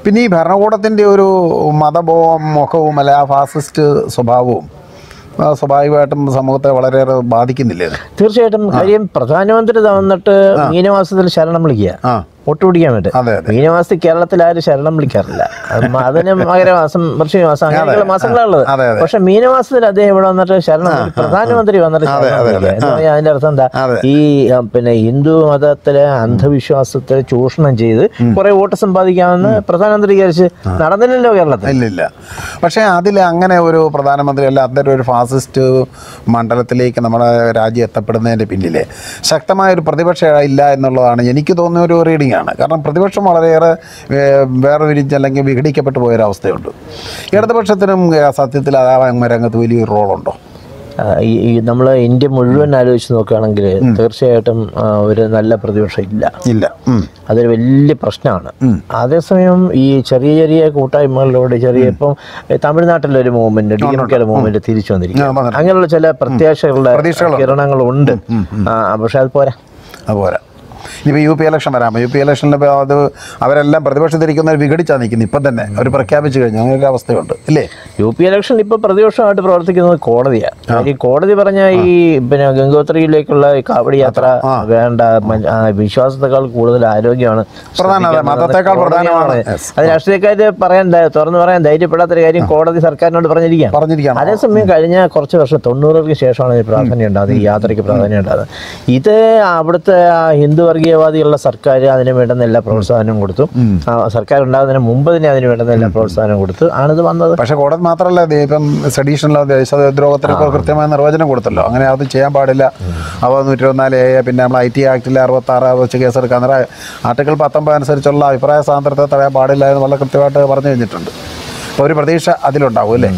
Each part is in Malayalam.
പിന്നെ ഈ ഭരണകൂടത്തിൻ്റെ ഒരു മതബോ മുഖവും അല്ല ആ ഫാസിസ്റ്റ് സ്വഭാവവും ആ, സ്വാഭാവികമായിട്ടും സമൂഹത്തെ വളരെയേറെ ബാധിക്കുന്നില്ലേ ഇത്? തീർച്ചയായിട്ടും കാര്യം പ്രധാനമന്ത്രി വന്നിട്ട് മീനമാസത്തിൽ ശരണം വിളിക്കുക ആ വോട്ട് പിടിക്കാൻ വേണ്ടി അതെ അതെ മീനമാസത്തിൽ കേരളത്തിൽ ആരും ശരണം വിളിക്കാറില്ല അത് മ- അതിന് മകരമാസം വൃശ്ചികമാസം അങ്ങനെയുള്ള മാസങ്ങളുള്ളത് അതെ അതെ പക്ഷെ മീനമാസത്തിൽ അദ്ദേഹം ഇവിടെ വന്നിട്ട് ശരണം വിളി- പ്രധാനമന്ത്രി വന്നിട്ട് അതെ, ശരണം അതെ, വിളിക്കുക. എന്ന് പറഞ്ഞാൽ അതിന്റെ അർത്ഥം എന്താ അതെ. ഈ ആ, പിന്നെ ഹിന്ദു മതത്തിലെ അന്ധവിശ്വാസത്തെ ചൂഷണം ചെയ്ത് കുറെ വോട്ട് സമ്പാദിക്കാമെന്ന് പ്രധാനമന്ത്രി വിചാരിച്ച് നടന്നില്ലല്ലോ കേരളത്തിൽ ഇല്ലില്ല പക്ഷേ അതിൽ അങ്ങനെ ഒരു പ്രധാനമന്ത്രി അല്ല അത്തരം ഒരു ഫാസിസ്റ്റ് മണ്ഡലത്തിലേക്ക് നമ്മുടെ രാജ്യം എത്തപ്പെടുന്നതിൻ്റെ പിന്നിൽ ശക്തമായൊരു പ്രതിപക്ഷ ഇല്ല എന്നുള്ളതാണ് എനിക്ക് തോന്നുന്ന ഒരു റീഡിംഗ് ആണ് കാരണം പ്രതിപക്ഷം വളരെയേറെ ഏഹ്, വേറെ വിരിച്ച് അല്ലെങ്കിൽ വിഘടിക്കപ്പെട്ടു പോയൊരവസ്ഥയുണ്ട് ഇടതുപക്ഷത്തിനും ഏഹ്, സത്യത്തിൽ ആ രംഗത്ത് വലിയൊരു റോളുണ്ടോ ആ, ഈ ഈ നമ്മൾ ഇന്ത്യ മുഴുവൻ ആലോചിച്ച് നോക്കുകയാണെങ്കിൽ തീർച്ചയായിട്ടും ആ, ഒരു നല്ല പ്രതിപക്ഷം ഇല്ല ഇല്ല ഉം. അതൊരു വലിയ പ്രശ്നമാണ് അതേസമയം ഈ ചെറിയ ചെറിയ കൂട്ടായ്മകളിലൂടെ ചെറിയ ഇപ്പം ഏ, തമിഴ്നാട്ടിലെ ഒരു മൂവ്മെന്റ് ഡി എം കെയുടെ മൂവ്മെന്റ് തിരിച്ചു വന്നിരിക്കും ആ, വന്നിട്ടുണ്ട്. അങ്ങനെയുള്ള ചില പ്രത്യാശകളുടെ പ്രതീക്ഷകളുണ്ട്. കിരണങ്ങളുണ്ട് ആ, പക്ഷെ അത് പോരാ അതുപോലെ ഇനിയിപ്പോൾ യു പി ഇലക്ഷൻ വരാം യു പി ഇലക്ഷനിൽ ഇപ്പോൾ അത് അവരെല്ലാം പ്രതിപക്ഷത്തിരിക്കുന്നവർ വിഘടിച്ചാണ് നിൽക്കുന്നത് ഇപ്പം തന്നെ അവർ പ്രഖ്യാപിച്ചു കഴിഞ്ഞു അങ്ങനെ ഒരു അവസ്ഥയുണ്ട് ഇല്ലേ യു പി ഇലക്ഷൻ ഇപ്പൊ പ്രതിപക്ഷമായിട്ട് പ്രവർത്തിക്കുന്നത് കോടതിയാണ് ഈ കോടതി പറഞ്ഞ ഈ പിന്നെ ഗംഗോത്രിയിലേക്കുള്ള ഈ കാവടി യാത്ര വേണ്ട മ- ആ, വിശ്വാസത്തെക്കാൾ കൂടുതൽ ആരോഗ്യമാണ് പ്രധാനം അതെ, ശ്രദ്ധിക്കേണ്ടത്. മതത്തെക്കാൾ പ്രധാനമാണ്. കോടതിയാണ്. Yes. അത് രാഷ്ട്രീയക്കാര് പറയാൻ ധൈ- തുറന്നു പറയാൻ ധൈര്യപ്പെടാത്തൊരു കാര്യം കോടതി സർക്കാരിനോട് പറഞ്ഞിരിക്കുകയാണ് പറഞ്ഞിരിക്കുകയാണ് അതേസമയം കഴിഞ്ഞ കുറച്ച് വർഷം തൊണ്ണൂറുകൾക്ക് ശേഷമാണ് ഈ പ്രാധാന്യം ഉണ്ടാകുന്നത് ഈ യാത്രയ്ക്ക് പ്രാധാന്യം ഉണ്ടാകുന്നത് ഇത് അവിടുത്തെ ആ ഹിന്ദു വർഗീയവാദികളുടെ സർക്കാർ അതിന് വേണ്ടുന്ന എല്ലാ പ്രോത്സാഹനവും കൊടുത്തു ആ സർക്കാർ ഉണ്ടാകുന്നതിന് മുമ്പ് തന്നെ അതിന് വേണ്ടുന്ന എല്ലാ പ്രോത്സാഹനവും കൊടുത്തു ആണിത് വന്നത് പക്ഷേ കോടതി മാത്രമല്ല ഇത് ഇപ്പം സെഡീഷനിലോ ദേശദ്രോഹത്തിനൊക്കെ കൃത്യമായ നിർവചനം കൊടുത്തല്ലോ അങ്ങനെ അത് ചെയ്യാൻ പാടില്ല അവ നൂറ്റി ഇരുപത്തിനാല് എ പിന്നെ നമ്മൾ ഐ ടി ആക്ടിൽ അറുപത്താറ് വെച്ച് കേസെടുക്കുക അന്നേരം ആർട്ടിക്കിൾ പത്തൊമ്പത് അനുസരിച്ചുള്ള അഭിപ്രായ സ്വാതന്ത്ര്യത്തെ തടയാൻ പാടില്ല എന്ന് വളരെ കൃത്യമായിട്ട് പറഞ്ഞു കഴിഞ്ഞിട്ടുണ്ട് അപ്പോൾ ഒരു പ്രതീക്ഷ അതിലുണ്ടാവും അല്ലേ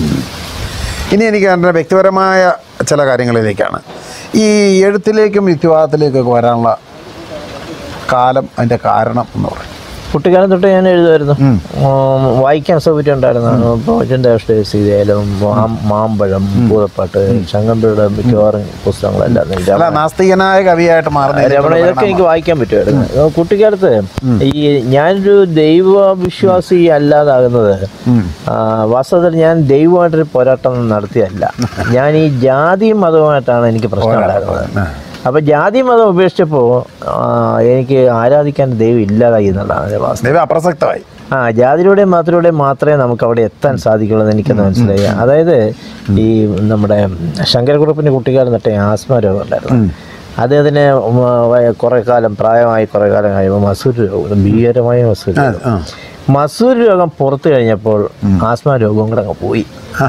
ഇനി എനിക്ക് എൻ്റെ വ്യക്തിപരമായ ചില കാര്യങ്ങളിലേക്കാണ് ഈ എഴുത്തിലേക്കും യുക്തിവാദത്തിലേക്കൊക്കെ വരാനുള്ള കാലം അതിൻ്റെ കാരണം എന്ന് പറയും കുട്ടിക്കാലം തൊട്ട് ഞാൻ എഴുതുമായിരുന്നു ഉം, വായിക്കാൻ സൗകര്യം ഉണ്ടായിരുന്നു ഭോജൻ്റെ സീതയിലും മാമ്പഴം ഭൂതപ്പാട്ട് ചങ്ങമ്പിയുടെ മിക്കവാറും പുസ്തകങ്ങളെല്ലാം എനിക്ക് അല്ല നാസ്തികനായ കവിയായിട്ട് മാറുന്ന രമണ ഇതൊക്കെ എനിക്ക് വായിക്കാൻ പറ്റുമായിരുന്നു കുട്ടിക്കാലത്ത് ഈ ഞാനൊരു ദൈവവിശ്വാസി അല്ലാതാകുന്നത് ആ, വാസ്തവത്തിൽ ഞാൻ ദൈവമായിട്ടൊരു പോരാട്ടം നടത്തിയല്ല ഞാൻ ഈ ജാതിയും മതവുമായിട്ടാണ് എനിക്ക് പ്രശ്നം ഉണ്ടായിരുന്നത് അപ്പൊ ജാതി മതം ഉപേക്ഷിച്ചപ്പോൾ എനിക്ക് ആരാധിക്കാൻ ദൈവം ഇല്ലാതായി എന്നുള്ളതാണ് അതിന്റെ വാസ്തവം ദൈവം അപ്രസക്തമായി ആ ജാതിയിലൂടെയും മതത്തിലൂടെയും മാത്രമേ നമുക്ക് അവിടെ എത്താൻ സാധിക്കുള്ളൂ എന്ന് എനിക്കൊന്ന് മനസ്സിലായി അതായത് ഈ നമ്മുടെ ശങ്കരക്കുറുപ്പിൻ്റെ കുട്ടിക്കാലം തൊട്ടേ ആസ്മ രോഗം ഉണ്ടായിരുന്നു അദ്ദേഹത്തിന് ഉം, വയ- കുറേ കാലം പ്രായമായി കുറേ കാലം കഴിയുമ്പോൾ മസൂർ രോഗം ഭീകരമായ മസൂർ രോഗം ആ മസൂർ രോഗം പുറത്തു കഴിഞ്ഞപ്പോൾ ആസ്മ രോഗവും കൂടെ അങ്ങ് പോയി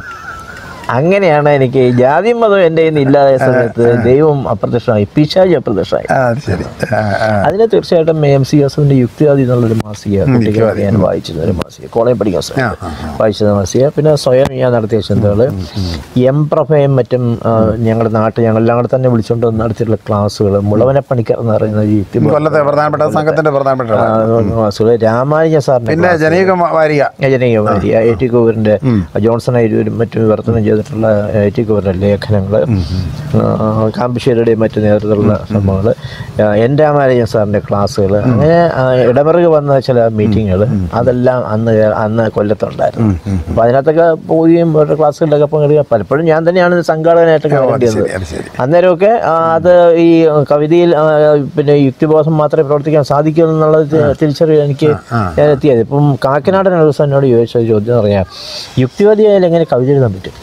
അങ്ങനെയാണ് എനിക്ക് ജാതി മതം എൻ്റെ കയ്യിൽ നിന്ന് ഇല്ലാതായ സമയത്ത് ദൈവം അപ്രത്യക്ഷമായി പിശാജ് അപ്രത്യക്ഷമായി ആ, അത് ശരി ആ, ആ. അതിനെ തീർച്ചയായിട്ടും എം സി ജോസഫിന്റെ യുക്തിവാദി എന്നുള്ളൊരു മാസിക കുട്ടിക്കാലത്ത് ഞാൻ വായിച്ചിരുന്ന ഒരു മാസിക കോളേജ് പഠിക്കുന്ന സമയത്ത് വായിച്ചിരുന്ന മാസിക പിന്നെ സ്വയം ഞാൻ നടത്തിയ ചിന്തകൾ എം പ്രഭയും മറ്റും ആ, ഞങ്ങളുടെ നാട്ടിൽ ഞങ്ങളെല്ലാം കൂടെ തന്നെ വിളിച്ചുകൊണ്ട് വന്ന് നടത്തിയിട്ടുള്ള ക്ലാസ്സുകൾ മുളവന പണിക്കർ എന്ന് പറയുന്ന ഒരു യുക്തി കൊല്ലത്തെ പ്രധാനപ്പെട്ട സംഘത്തിന്റെ പ്രധാനപ്പെട്ട ആളാണ്. ക്ലാസ്സുകൾ രാമാനുജ സാറിന്റെ പിന്നെ ജനീക വാരിക ജനകീയമാരി എ ടി കുവറിൻ്റെ ജോൺസൺ അയ്യൂരും മറ്റും വിവർത്തനം ചെയ്തിട്ടുള്ള എ ടി കുവറിൻ്റെ ലേഖനങ്ങൾ കാമ്പശ്ശേരിയുടെയും മറ്റു നേതൃത്വത്തിലുള്ള സംഭവങ്ങൾ എൻ രാമാനുജൻ സാറിൻ്റെ ക്ലാസ്സുകൾ അങ്ങനെ ആ, ഇടമറുക വന്ന ചില മീറ്റിങ്ങുകൾ അതെല്ലാം അന്ന് കേ- അന്ന് കൊല്ലത്തുണ്ടായിരുന്നു അപ്പോൾ അതിനകത്തൊക്കെ പോവുകയും ഓരോ ക്ലാസ്സുകളിലൊക്കെ പങ്കെടുക്കുക പലപ്പോഴും ഞാൻ തന്നെയാണ് ഇത് സംഘാടകനായിട്ടൊക്കെ വരേണ്ടത് ശരി അത് ശരി അന്നേരമൊക്കെ ആ, അത് ഈ കവിതയിൽ ആ, പിന്നെ യുക്തിബോധം മാത്രമേ പ്രവർത്തിക്കാൻ സാധിക്കൂ എന്നുള്ളത് തി- തിരിച്ചറിയാൻ എനിക്ക് ഞാൻ എത്തിയത് ഇപ്പം കാക്കനാടൻ ഒരു ദിവസം എന്നോട് ചോദിച്ച ഒരു ചോദ്യം എന്ന് പറഞ്ഞാൽ യുക്തിവാദിയായാലും എങ്ങനെ കവിത എഴുതാൻ പറ്റും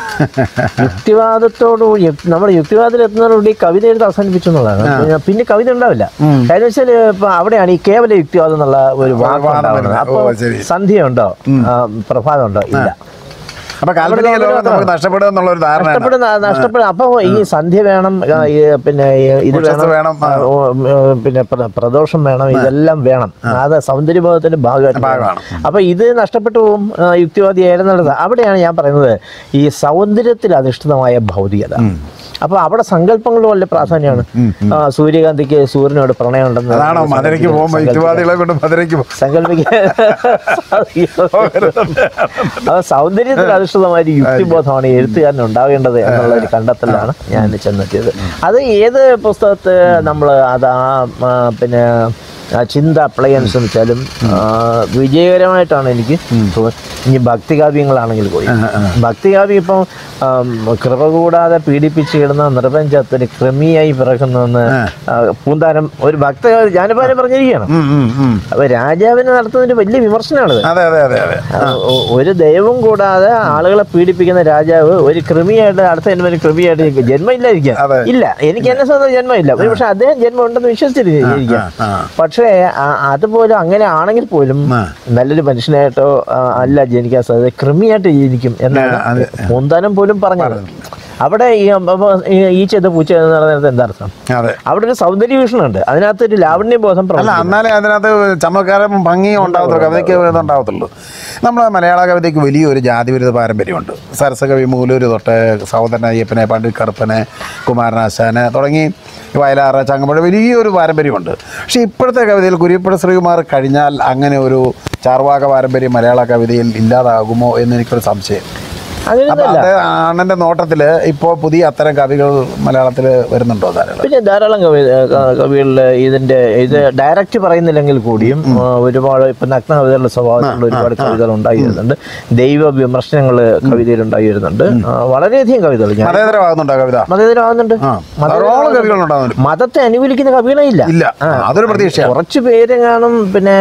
യുക്തിവാദത്തോട് നമ്മൾ യുക്തിവാദത്തിൽ എത്തുന്നതോടുകൂടി കവിത എഴുതി അവസാനിപ്പിച്ചു എന്നുള്ളതാണ് പിന്നെ- പിന്നെ കവിത ഉണ്ടാവില്ല കാര്യം വെച്ചാൽ ഇപ്പൊ അവിടെയാണ് ഈ കേവല യുക്തിവാദം എന്നുള്ള ഒരു വാക്ക് വാദം ഉണ്ടാവുന്നത് വരുന്നത്. അപ്പോൾ ഓ, ശരി. സന്ധ്യ ഉണ്ടോ പ്രഭാതം ഉണ്ടോ ഇല്ല അപ്പൊ കാൽപ്പനിക ലോകം നമുക്ക് നഷ്ടപ്പെടും എന്നുള്ള ഒരു ധാരണ നഷ്ടപ്പെടുന്ന നഷ്ടപ്പെടുന്ന അപ്പൊ ഈ സന്ധ്യ വേണം ആ, ഈ പിന്നെ ഈ ഇത് ഉച്ചസ്ഥ വേണം വേണം, ആ. ആ, ഓ, ഉം, പിന്നെ പ്ര- പ്രദോഷം വേണം ഇതെല്ലാം വേണം അത് സൗന്ദര്യബോധത്തിന്റെ ഭാഗമായിട്ട് ഭാഗമാണ്. വേണം. അപ്പൊ ഇത് നഷ്ടപ്പെട്ടു പോകും ആ, യുക്തിവാദി ആയിരുന്നുള്ളത് അവിടെയാണ് ഞാൻ പറയുന്നത് ഈ സൗന്ദര്യത്തിൽ അധിഷ്ഠിതമായ ഭൗതികത അപ്പൊ അവിടെ സങ്കല്പങ്ങൾ വളരെ പ്രാധാന്യമാണ് ആ, സൂര്യകാന്തിക്ക് സൂര്യനോട് പ്രണയം ഉണ്ടെന്ന് അതാണോ മധുരയ്ക്ക് പോകുമ്പോൾ യുക്തിവാദികളെ കൊണ്ട് മധുരയ്ക്ക് പോകും സങ്കല്പിക്കാൻ അത് സൗന്ദര്യത്തിൽ അധിഷ്ഠിതമായ ഒരു യുക്തിബോധമാണ് ഈ എഴുത്തുകാരന് ഉണ്ടാകേണ്ടത് എന്നുള്ള ഒരു കണ്ടെത്തലാണ് ഞാൻ ചെന്നെത്തിയത് അത് ഏത് പുസ്തകത്തെ നമ്മൾ അത് ആ ആ, പിന്നെ ആ ചിന്ത അപ്ലൈ ചെയ്യാൻ ശ്രമിച്ചാലും ആ, വിജയകരമായിട്ടാണ് എനിക്ക് തോന്നുന്നത്. ഇനി ഭക്തികാവ്യങ്ങളാണെങ്കിൽ പോയി ഭക്തികാവ്യം ഇപ്പം ആം, കൃപ കൂടാതെ പീഡിപ്പിച്ച് കിടന്ന നിർപഞ്ചത്തിന് കൃമിയായി പിറക്കുന്നെന്ന് ആ, പൂന്താനം ഒരു ഭക്ത ഞാനിപ്പാലും പറഞ്ഞിരിക്കുകയാണ് ഉം, ഉം, ഉം. അപ്പൊ രാജാവിനെ നടത്തുന്നതിന് വലിയ വിമർശനമാണിത് അതെ അതെ അതെ അതെ ആ, ഒ- ഒരു ദൈവം കൂടാതെ ആളുകളെ പീഡിപ്പിക്കുന്ന രാജാവ് ഒരു കൃമിയായിട്ട് അടുത്ത ജന്മം ഒരു കൃമിയായിട്ട് ജനിക്കും. ജന്മം ഇല്ലായിരിക്കാം അതെ. ഇല്ല എനിക്ക് എന്നെ സ്വന്തം ജന്മമില്ല ഒരു പക്ഷെ അദ്ദേഹം ജന്മം ഉണ്ടെന്ന് വിശ്വസിച്ചിരിക്കാം ആ, ആ. പക്ഷേ ആ- അതുപോലും അങ്ങനെ ആണെങ്കിൽ പോലും ആ. നല്ലൊരു മനുഷ്യനായിട്ടോ ആ, അല്ല ജനിക്കാൻ സാധ്യത കൃമിയായിട്ട് ജനിക്കും എന്നാണ് ആ, അതെ. പൂന്താനം പോലും പറഞ്ഞത് അവിടെ ഈ അപ്പൊ ഈ ഈച്ചത് പൂച്ച എന്ന് പറയുന്നത് എന്താ അർത്ഥം അതെ അവിടെ ഒരു സൗന്ദര്യ വീക്ഷണമുണ്ട് അതിനകത്ത് ഒരു ലാവണ്യബോധം അല്ല പ്രവർത്തിക്കുന്നു. എന്നാലേ അതിനകത്ത് ചമത്കാരം ഭംഗിയും ഉണ്ടാവത്തുള്ളൂ കവിതയ്ക്ക് ഇതുണ്ടാവത്തുള്ളൂ നമ്മുടെ മലയാള കവിതയ്ക്ക് വലിയൊരു ജാതിവിരുദ്ധ പാരമ്പര്യമുണ്ട് സരസകവി മൂലൂര് തൊട്ട് സഹോദരൻ അയ്യപ്പനെ പണ്ഡിറ്റ് കറുപ്പനെ കുമാരനാശാന് തുടങ്ങി വയലാറ് ചങ്ങമ്പുഴ വലിയൊരു പാരമ്പര്യമുണ്ട് പക്ഷേ ഇപ്പോഴത്തെ കവിതയിൽ കുരിപ്പുഴ ശ്രീകുമാർ കഴിഞ്ഞാൽ അങ്ങനെ ഒരു ചാർവാക പാരമ്പര്യം മലയാള കവിതയിൽ ഇല്ലാതാകുമോ എന്ന് എനിക്കൊരു സംശയം അപ്പൊ അങ്ങനെയൊന്നുമല്ല അത് ആണന്റെ നോട്ടത്തില് ഇപ്പോൾ പുതിയ അത്തരം കവികൾ മലയാളത്തിൽ വരുന്നുണ്ടോ ധാരാളം പിന്നെ ധാരാളം കവി കവികളിൽ ഇതിന്റെ ഇത് ഡയറക്റ്റ് പറയുന്നില്ലെങ്കിൽ കൂടിയും ആ, ഒരുപാട് ഇപ്പൊ നഗ്ന കവിതകളുടെ സ്വഭാവത്തിലുള്ള ഒരുപാട് കവിതകൾ ഉണ്ടായി വരുന്നുണ്ട് ദൈവ വിമർശനങ്ങൾ കവിതയിൽ ഉണ്ടായി വരുന്നുണ്ട് ആ, വളരെയധികം കവിതകൾ ഞാൻ മതേതരമാകുന്നുണ്ടോ കവിത മതേതരമാകുന്നുണ്ട് ആ ധാരാളം കവികൾ ഉണ്ടാകുന്നുണ്ട് മതത്തെ അനുകൂലിക്കുന്ന കവികളെ ഇല്ല ഇല്ല അതൊരു പ്രതീക്ഷയാണ് കുറച്ച് പേര് കാണും പിന്നെ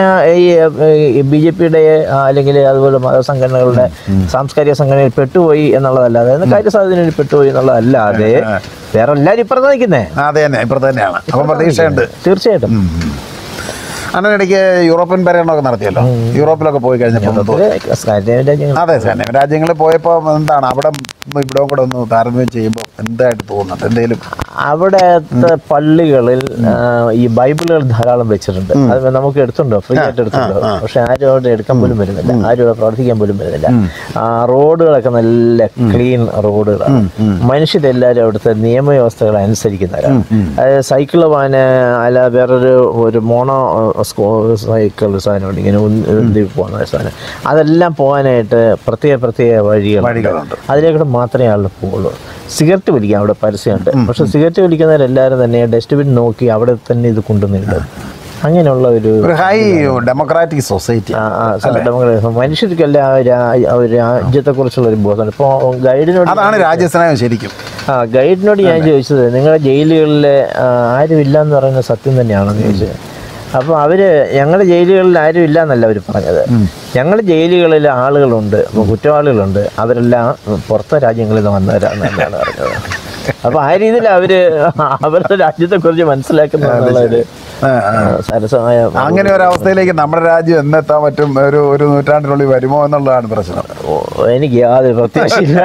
ഈ ബി ജെ പിയുടെ അല്ലെങ്കിൽ അതുപോലെ മതസംഘടനകളുടെ സാംസ്കാരിക സംഘടനയിൽ പെട്ടുപോയി എന്നുള്ളതല്ലാതെ അതായത് കാര്യസാധ്യതയിൽ പെട്ടുപോയി എന്നുള്ളതല്ലാതെ വേറെ എല്ലാവരും ഇപ്പുറത്ത് നിൽക്കുന്നേ അതെ തന്നെ ഇപ്പുറത്ത് തന്നെയാണ് അപ്പം പ്രതീക്ഷയുണ്ട് തീർച്ചയായിട്ടും അന്നിടയ്ക്ക് യൂറോപ്യൻ പര്യടനമൊക്കെ നടത്തിയല്ലോ യൂറോപ്പിലൊക്കെ പോയി കഴിഞ്ഞപ്പോൾ ഒന്ന് തോന്നി. ഇത് സ്കാൻഡിനേവിയൻ രാജ്യങ്ങൾ അതെ സാധനം രാജ്യങ്ങളിൽ പോയപ്പോൾ എന്താണ് അവിടെ ഇവിടെ കൂടെ ഒന്ന് താരതമ്യം ചെയ്യുമ്പോൾ എന്തായിട്ട് തോന്നുന്നുണ്ട് എന്തെങ്കിലും അവിടുത്തെ പള്ളികളിൽ ആ, ഈ ബൈബിളുകൾ ധാരാളം വെച്ചിട്ടുണ്ട് അത് നമുക്ക് എടുത്തുണ്ടോ ഫ്രീ ആയിട്ട് എടുത്തുണ്ടോ പക്ഷെ ആരും അവിടെ എടുക്കാൻ പോലും വരുന്നില്ല ആരും അവിടെ പ്രവർത്തിക്കാൻ പോലും വരുന്നില്ല ആ റോഡുകളൊക്കെ നല്ല ക്ലീൻ റോഡുകളാണ് മനുഷ്യരെല്ലാവരും അവിടുത്തെ നിയമവ്യവസ്ഥകൾ അനുസരിക്കുന്നവരാണ് അതായത് സൈക്കിൾ പോകാന് അല്ല വേറൊരു ഒരു മോണോ സ്കോ സൈക്കിൾ സാധനമുണ്ട് ഇങ്ങനെ ഉന്തി ഉന്തി പോകുന്ന ഒരു സാധനം അതെല്ലാം പോകാനായിട്ട് പ്രത്യേക പ്രത്യേക വഴികൾ വഴികളുണ്ട്. അതിലേക്കൂടെ മാത്രമേ ആൾ പോവുള്ളൂ സിഗരറ്റ് വലിക്കാം അവിടെ പരസ്യമുണ്ട് പക്ഷെ സിഗരറ്റ് വലിക്കുന്നവരെല്ലാവരും തന്നെ ഡസ്റ്റ്ബിൻ നോക്കി അവിടെ തന്നെ ഇത് കൊണ്ടുവന്നിട്ടുണ്ട് അങ്ങനെയുള്ള ഒരു ഒരു ഹൈ ഡെമോക്രാറ്റിക് സൊസൈറ്റി ആ, ആ, നമുക്ക് മനുഷ്യർക്കെല്ലാം ആ രാ- ആ ഒരു രാജ്യത്തെ കുറിച്ചുള്ള ഒരു ബോധമാണ് ഇപ്പോൾ ഗൈഡിനോട് അതാണ് രാജ്യസ്നേഹം ശരിക്കും ആ ഗൈഡിനോട് ഞാൻ ചോദിച്ചത് നിങ്ങളുടെ ജയിലുകളിൽ ആരും ഇല്ല എന്ന് പറയുന്നത് സത്യം തന്നെയാണെന്ന് ചോദിച്ചത് അപ്പോൾ അവര് ഞങ്ങളുടെ ജയിലുകളിൽ ആരും ഇല്ല എന്നല്ല അവർ പറഞ്ഞത് ഞങ്ങളുടെ ജയിലുകളിൽ ആളുകളുണ്ട് അപ്പോൾ കുറ്റവാളികളുണ്ട് അവരെല്ലാം പുറത്തെ രാജ്യങ്ങളിൽ നിന്ന് വന്നവരാണെന്നാണ് പറഞ്ഞത് അപ്പോൾ ആ രീതിയിൽ അവര് അവരുടെ രാജ്യത്തെ കുറിച്ച് മനസ്സിലാക്കുന്ന ഒരു ആ, ആ. സരസമായ അങ്ങനെ ഒരു അവസ്ഥയിലേക്ക് നമ്മുടെ രാജ്യം എന്നെത്താൻ പറ്റും ഒരു ഒരു നൂറ്റാണ്ടിനുള്ളിൽ വരുമോ എന്നുള്ളതാണ് പ്രശ്നം ഓ, എനിക്ക് യാതൊരു പ്രത്യാശയില്ല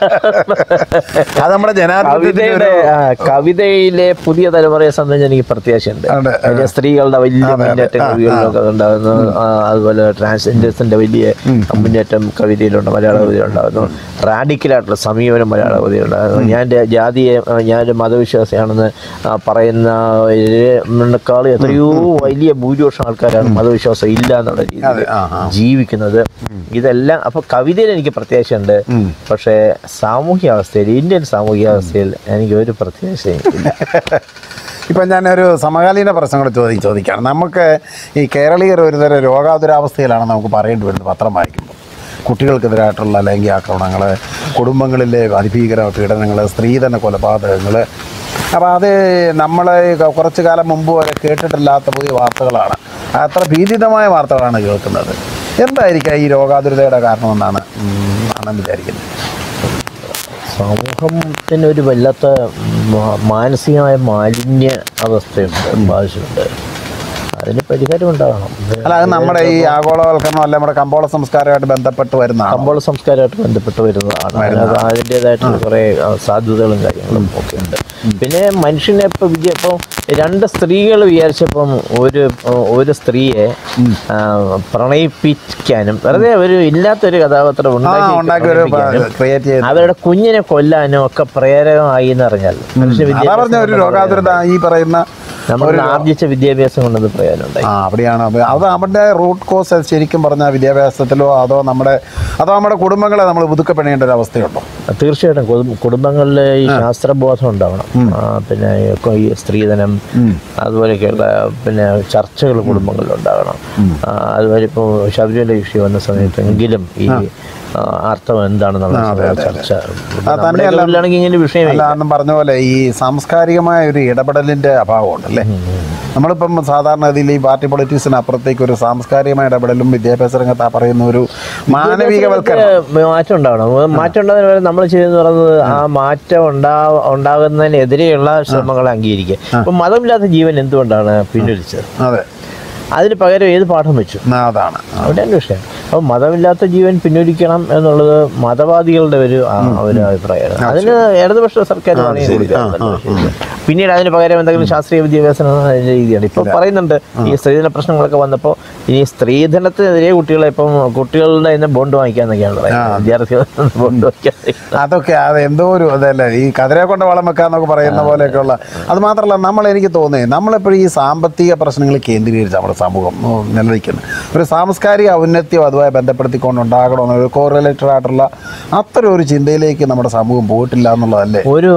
അത് നമ്മുടെ ജനാധിപത്യത്തിന്റെ കവിതയുടെ ആ, കവിതയിലെ പുതിയ തലമുറയെ സംബന്ധിച്ച് എനിക്ക് പ്രത്യാശയുണ്ട് ഉണ്ട്. അതിലെ സ്ത്രീകളുടെ വലിയ മുന്നേറ്റം ആ, കവികളിലൊക്കെ ഉണ്ടാകുന്നു ആ, അതുപോലെ ട്രാൻസ്ജെൻഡേഴ്സിന്റെ വലിയ മുന്നേറ്റം കവിതയിലുണ്ട് മലയാള കവിതയിലുണ്ടാകുന്നു റാഡിക്കലായിട്ടുള്ള സമീപനം മലയാള കവിതയിലുണ്ടാകുന്നു ഞാൻ എൻ്റെ ജാതിയെ ആ, ഞാനൊരു മതവിശ്വാസിയാണെന്ന് ആ, പറയുന്ന ക്കാൾ എത്രയോ വലിയ ഭൂരിപക്ഷം ആൾക്കാരാണ് മതവിശ്വാസം ഇല്ല എന്നുള്ള അതെ, രീതിയിൽ ആ, ആ. ജീവിക്കുന്നത് ഇതെല്ലാം അപ്പൊ കവിതയിൽ എനിക്ക് പ്രത്യാശയുണ്ട് പക്ഷേ സാമൂഹ്യ അവസ്ഥയിൽ ഇന്ത്യൻ സാമൂഹ്യ അവസ്ഥയിൽ എനിക്ക് ഒരു പ്രത്യാശയും ഇല്ല ഇപ്പം ഞാനൊരു സമകാലീന പ്രശ്നങ്ങൾ ചോദി ചോദിക്കുകയാണ് നമുക്ക് ഈ കേരളീയർ ഒരുതരം രോഗാതുരാവസ്ഥയിലാണ് നമുക്ക് പറയേണ്ടി വരുന്നത് പത്രം വായിക്കുമ്പോൾ കുട്ടികൾക്കെതിരായിട്ടുള്ള ലൈംഗിക ആക്രമണങ്ങൾ കുടുംബങ്ങളിലെ അതിഭീകര പീഡനങ്ങൾ സ്ത്രീധന കൊലപാതകങ്ങൾ അപ്പോൾ അത് നമ്മൾ കുറച്ച് കാലം മുമ്പ് വരെ കേട്ടിട്ടില്ലാത്ത പുതിയ വാർത്തകളാണ് അത്ര ഭീതിതമായ വാർത്തകളാണ് കേൾക്കുന്നത് എന്തായിരിക്കാം ഈ രോഗാതുരതയുടെ കാരണമെന്നാണ് ഉം, ആണ് വിചാരിക്കുന്നത് സമൂഹത്തിന് ഒരു വല്ലാത്ത മാ- മാനസികമായ മാലിന്യ അവസ്ഥയുണ്ട് ബാധിച്ചിട്ടുണ്ട് അതിന് പരിഹാരം ഉണ്ടാകണം അല്ല അത് നമ്മുടെ ഈ ആഗോളവൽക്കരണം അല്ല നമ്മുടെ കമ്പോള സംസ്കാരമായിട്ട് ബന്ധപ്പെട്ട് വരുന്നതാണ് കമ്പോള സംസ്കാരമായിട്ട് ബന്ധപ്പെട്ട് വരുന്നതാണ് അതിനകത്ത് അതിൻ്റെതായിട്ടുള്ള കുറേ ആ, സാധ്യതകളും കാര്യങ്ങളും ഒക്കെ ഉണ്ട് പിന്നെ മനുഷ്യനെ ഇപ്പോൾ വിജയ ഇപ്പോൾ രണ്ട് സ്ത്രീകൾ വിചാരിച്ചപ്പം ഒരു ഒരു സ്ത്രീയെ ആ, പ്രണയിപ്പിക്കാനും വെറുതെ ഒരു ഇല്ലാത്തൊരു കഥാപാത്രം ആ ഉണ്ടാക്കി ഉണ്ടാക്കി ഒരു പ്രണയിപ്പിക്കാനും ക്രിയേറ്റ് ചെയ്ത് അവരുടെ കുഞ്ഞിനെ കൊല്ലാനും ഒക്കെ പ്രേരകമായി എന്നറിഞ്ഞാൽ മനുഷ്യ അതാ പറഞ്ഞ ഒരു രോഗാതുരത ഈ പറയുന്ന നമ്മൾ ആർജിച്ച വിദ്യാഭ്യാസം കൊണ്ടത് പ്രയോജനം ഉണ്ടായി ആ അവിടെയാണ് അത് അത് നമ്മുടെ റൂട്ട് കോസ് ശരിക്കും പറഞ്ഞാൽ വിദ്യാഭ്യാസത്തിലോ അതോ നമ്മുടെ അതോ നമ്മുടെ കുടുംബങ്ങളെ നമ്മൾ പുതുക്കപ്പെടേണ്ട ഒരു അവസ്ഥയുണ്ടോ തീർച്ചയായിട്ടും കുടും- കുടുംബങ്ങളിൽ ഈ ശാസ്ത്രബോധം ഉണ്ടാവണം ആ, പിന്നെ ഈ- ഈ സ്ത്രീധനം അതുപോലെയൊക്കെയുള്ള പിന്നെ ചർച്ചകൾ കുടുംബങ്ങളിൽ ഉണ്ടാകണം ആ, അതുപോലെ ഇപ്പോൾ ശബരിമല വിഷയം വന്ന സമയത്തെങ്കിലും ഈ ആ, അർത്ഥം എന്താണെന്നുള്ള ചർച്ച നമ്മുടെ തൊഴിലാണെങ്കിൽ ഇങ്ങനെ വിഷയമേ അല്ല അന്നും പറഞ്ഞ പോലെ ഈ സാംസ്കാരികമായ ഒരു ഇടപെടലിന്റെ അഭാവമുണ്ട് അല്ലേ നമ്മളിപ്പം സാധാരണ ഗതിയിൽ ഈ പാർട്ടി പൊളിറ്റിക്സിന് അപ്പുറത്തേക്ക് ഒരു സാംസ്കാരികമായ ഇടപെടലും വിദ്യാഭ്യാസ രംഗത്ത് ആ പറയുന്ന ഒരു മാനവികവൽക്കരണം വിദ്യാഭ്യാസത്തിൽ മാറ്റം ഉണ്ടാവണം മാറ്റം ഉണ്ടാകുന്നതിന് നമ്മൾ ചെയ്യുന്നത് പറയുന്നത് ആ മാറ്റം ഉണ്ടാ ഉണ്ടാകുന്നതിനെതിരെയുള്ള ശ്രമങ്ങൾ അംഗീകരിക്കുക ഇപ്പൊ മതമില്ലാത്ത ജീവൻ എന്തുകൊണ്ടാണ് പിൻവലിച്ചത് അതെ അതിന് പകരം ഏത് പാഠം വെച്ചു ആ, അതാണ് അവിടെയാണ് വിഷയം അപ്പോൾ മതമില്ലാത്ത ജീവൻ പിൻവലിക്കണം എന്നുള്ളത് മതവാദികളുടെ ഒരു ആ, ഒരു അഭിപ്രായമാണ് അതിന് ഇടതുപക്ഷ സർക്കാർ പണിയും കൊടുക്കുക. പിന്നീട് അതിന് പകരം എന്തെങ്കിലും ശാസ്ത്രീയ വിദ്യാഭ്യാസം അതിന്റെ രീതിയാണ് ഇപ്പൊ പറയുന്നുണ്ട് ഈ സ്ത്രീധന പ്രശ്നങ്ങളൊക്കെ വന്നപ്പോൾ ഈ സ്ത്രീധനത്തിനെതിരെ കുട്ടികളെ ഇപ്പം കുട്ടികളുടെ ഇന്ന് ബോണ്ട് വാങ്ങിക്കാന്നൊക്കെയാണ് പറയുന്നത് വിദ്യാർത്ഥികൾ ബോണ്ട് വാങ്ങിക്കാൻ അതൊക്കെ അത് എന്തോ ഒരു അതല്ലേ ഈ കതിരെ കൊണ്ട് വളം വെക്കാന്നൊക്കെ പറയുന്ന പോലെയൊക്കെയുള്ള അത് മാത്രമല്ല നമ്മൾ എനിക്ക് തോന്നുന്നത് നമ്മളെപ്പോഴും ഈ സാമ്പത്തിക പ്രശ്നങ്ങൾ കേന്ദ്രീകരിച്ച് നമ്മുടെ സമൂഹം ഉം, നിലനിൽക്കുന്നത് ഒരു സാംസ്കാരിക ഔന്നത്യം അതുമായി ബന്ധപ്പെടുത്തിക്കൊണ്ട് ഉണ്ടാകണമെന്ന ഒരു കോറിലേറ്റഡ് ആയിട്ടുള്ള അത്തരം ഒരു ചിന്തയിലേക്ക് നമ്മുടെ സമൂഹം പോയിട്ടില്ല എന്നുള്ളതല്ലേ ഒരു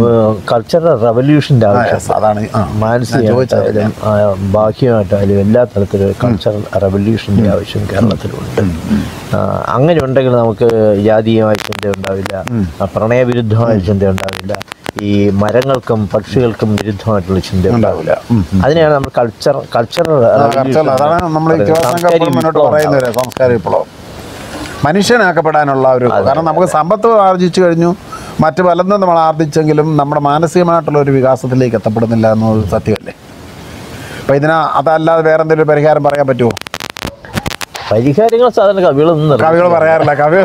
കൾച്ചറൽ റവല്യൂഷൻ്റെ ആവശ്യം Yes, അതാണ് ഈ- ആ. മാനസികമായിട്ടായാലും ആ, ബാഹ്യമായിട്ടായാലും എല്ലാ തരത്തിലും കൾച്ചറൽ റവല്യൂഷൻ്റെ ആവശ്യം കേരളത്തിലുണ്ട് ആ, അങ്ങനെ ഉണ്ടെങ്കിൽ നമുക്ക് ജാതീയമായ ചിന്ത ഉണ്ടാവില്ല ആ, പ്രണയവിരുദ്ധമായ ചിന്ത ഉണ്ടാവില്ല ഈ മരങ്ങൾക്കും പക്ഷികൾക്കും വിരുദ്ധമായിട്ടുള്ള ചിന്ത ഉണ്ടാവില്ല ഉം. അതിനെയാണ് നമ്മൾ കൾച്ചർ കൾച്ചറൽ കർച്ചല്ല അതാണ് നമ്മൾ ഈ ദിവസം എപ്പോഴും മുന്നോട്ട് പറയുന്നത് ഒരു സംസ്കാര വിപ്ലവം മനുഷ്യനാക്കപ്പെടാനുള്ള ഒരു കാരണം നമുക്ക് സമ്പത്ത് ആർജിച്ചു കഴിഞ്ഞു മറ്റു പലതും നമ്മൾ ആർജിച്ചെങ്കിലും നമ്മുടെ മാനസികമായിട്ടുള്ള ഒരു വികാസത്തിലേക്ക് എത്തപ്പെടുന്നില്ല എന്നത് സത്യമല്ലേ അപ്പം ഇതിന് അതല്ലാതെ വേറെ എന്തെങ്കിലും ഒരു പരിഹാരം പറയാൻ പറ്റുമോ പരിഹാരങ്ങൾ സാധാരണ കവികളൊന്നും നിർമ്മിക്കില്ല. കവികൾ പറയാറില്ല കവി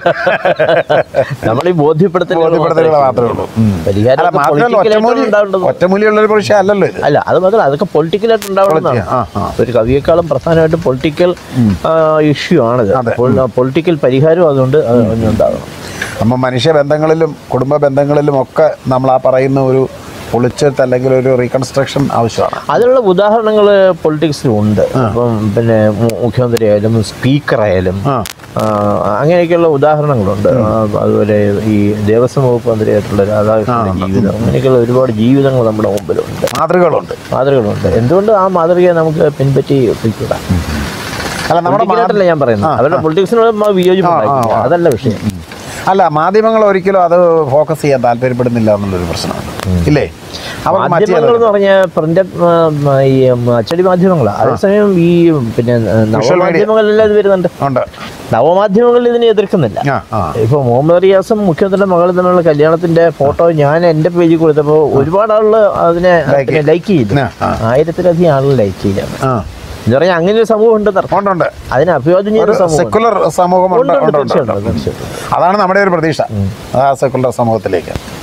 നമ്മൾ ഈ ബോധ്യപ്പെടുത്തലുകൾ ബോധ്യപ്പെടുത്തലുകൾ മാത്രമേ ഉള്ളൂ അല്ല പരിഹാരം മാത്രമല്ല ഒറ്റമൂലി ഒറ്റമൂലിയുള്ള ഒരു വിഷയം അല്ലല്ലോ ഇത് അല്ല അത് മാത്രമല്ല അതൊക്കെ പൊളിറ്റിക്കലായിട്ട് ഉണ്ടാവണമെന്നാണ് ആ ആ ഒരു കവിയേക്കാളും പ്രധാനമായിട്ട് പൊളിറ്റിക്കൽ ഇഷ്യൂ ആണിത് പൊളിറ്റിക്കൽ പരിഹാരം അതുകൊണ്ട് ഉണ്ടാകണം നമ്മൾ മനുഷ്യ ബന്ധങ്ങളിലും കുടുംബ ബന്ധങ്ങളിലും ഒക്കെ നമ്മൾ ആ പറയുന്ന ഒരു പൊളിച്ചെടുത്ത് അല്ലെങ്കിൽ ഒരു റീകൺസ്ട്രക്ഷൻ ആവശ്യമാണ് അതിനുള്ള ഉദാഹരണങ്ങൾ പൊളിറ്റിക്സിലും ഉണ്ട് അപ്പം പിന്നെ മു- മുഖ്യമന്ത്രി ആയാലും സ്പീക്കർ ആയാലും ആ ആ, അങ്ങനെയൊക്കെയുള്ള ഉദാഹരണങ്ങളുണ്ട് ആ, അതുപോലെ ഈ ദേവസ്വം വകുപ്പ് മന്ത്രിയായിട്ടുള്ള രാധാകൃഷ്ണന്റെ ജീവിതം അങ്ങനെയൊക്കെയുള്ള ഒരുപാട് ജീവിതങ്ങൾ നമ്മുടെ മുമ്പിലുണ്ട് മാതൃകകളുണ്ട് മാതൃകകളുണ്ട് എന്തുകൊണ്ട് ആ മാതൃകയെ നമുക്ക് പിൻപറ്റി ഒപ്പിക്കൂടാ അല്ല നമ്മുടെ മാ- പൊളിറ്റിക്കലായിട്ടല്ല ഞാൻ പറയുന്നത് അവരുടെ പൊളിറ്റിക്സിനോട് നമ്മൾ വിയോജിപ്പ് ഉണ്ടായിട്ടില്ല. അതല്ല വിഷയം അല്ല മാധ്യമങ്ങൾ ഒരിക്കലും അത് ഫോക്കസ് ചെയ്യാൻ താല്പര്യപ്പെടുന്നില്ല എന്നുള്ളൊരു പ്രശ്നമാണ് ഇല്ലേ അവർക്ക് മറ്റു മാധ്യമങ്ങൾ എന്ന് പറഞ്ഞാൽ പ്രിന്റ് ഈ ഉം, അച്ചടി മാധ്യമങ്ങളാണ് അതേസമയം ഈ പിന്നെ നവമാധ്യമങ്ങളിലെല്ലാം ഇത് വരുന്നുണ്ട് ഉണ്ട് നവമാധ്യമങ്ങളിൽ ഇതിനെ എതിർക്കുന്നില്ല ആ ആ ഇപ്പൊ മുഹമ്മദ് റിയാസും മുഖ്യമന്ത്രിയുടെ മകളും തമ്മിലുള്ള കല്യാണത്തിന്റെ ഫോട്ടോ ഞാൻ എന്റെ പേജിൽ കൊടുത്തപ്പോൾ ഒരുപാട് ആളുകൾ അതിനെ Like ലൈക്ക് ചെയ്തു ആ, ആ. ആയിരത്തിലധികം ആളുകൾ ലൈക്ക് ചെയ്യാണ് ആ എന്ന് പറഞ്ഞാൽ അങ്ങനെ ഒരു സമൂഹം ഉണ്ട് ഉണ്ട് ഉണ്ട് അതിന് അഭിവാദ്യം ചെയ്യുന്ന സമൂഹം സെക്കുലർ സമൂഹം ഉണ്ട് ഉണ്ട്, ഉണ്ട്, ഉണ്ട്, തീർച്ചയായിട്ടും ഉണ്ട്. തീർച്ചയായിട്ടും അതാണ് നമ്മുടെ ഒരു പ്രതീക്ഷ ആ സെക്കുലർ സമൂഹത്തിലേക്ക്